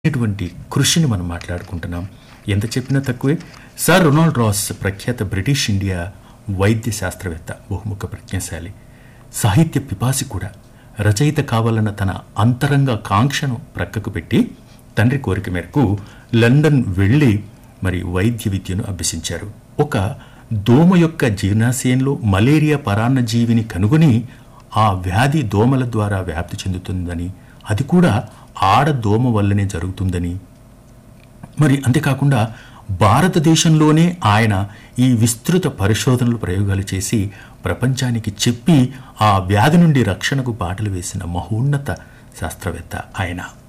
ఇటువంటి కృషిని మనం మాట్లాడుకుంటున్నాం ఎంత చెప్పినా తక్కువే సర్ రొనాల్డ్ రాస్ ప్రఖ్యాత బ్రిటిష్ ఇండియా వైద్య శాస్త్రవేత్త బహుముఖ ప్రజ్ఞాశాలి సాహిత్య పిపాసి కూడా రచయిత కావాలన్న తన అంతరంగ కాంక్షను ప్రక్కకు పెట్టి తండ్రి కోరిక మేరకు లండన్ వెళ్ళి మరి వైద్య విద్యను అభ్యసించారు ఒక దోమ యొక్క జీర్ణాశయంలో మలేరియా పరాన్నజీవిని కనుగొని ఆ వ్యాధి దోమల ద్వారా వ్యాప్తి చెందుతుందని అది కూడా ఆడ దోమ వల్లనే జరుగుతుందని మరి అంతేకాకుండా భారతదేశంలోనే ఆయన ఈ విస్తృత పరిశోధనలు ప్రయోగాలు చేసి ప్రపంచానికి చెప్పి ఆ వ్యాధి నుండి రక్షణకు బాటలు వేసిన మహోన్నత శాస్త్రవేత్త ఆయన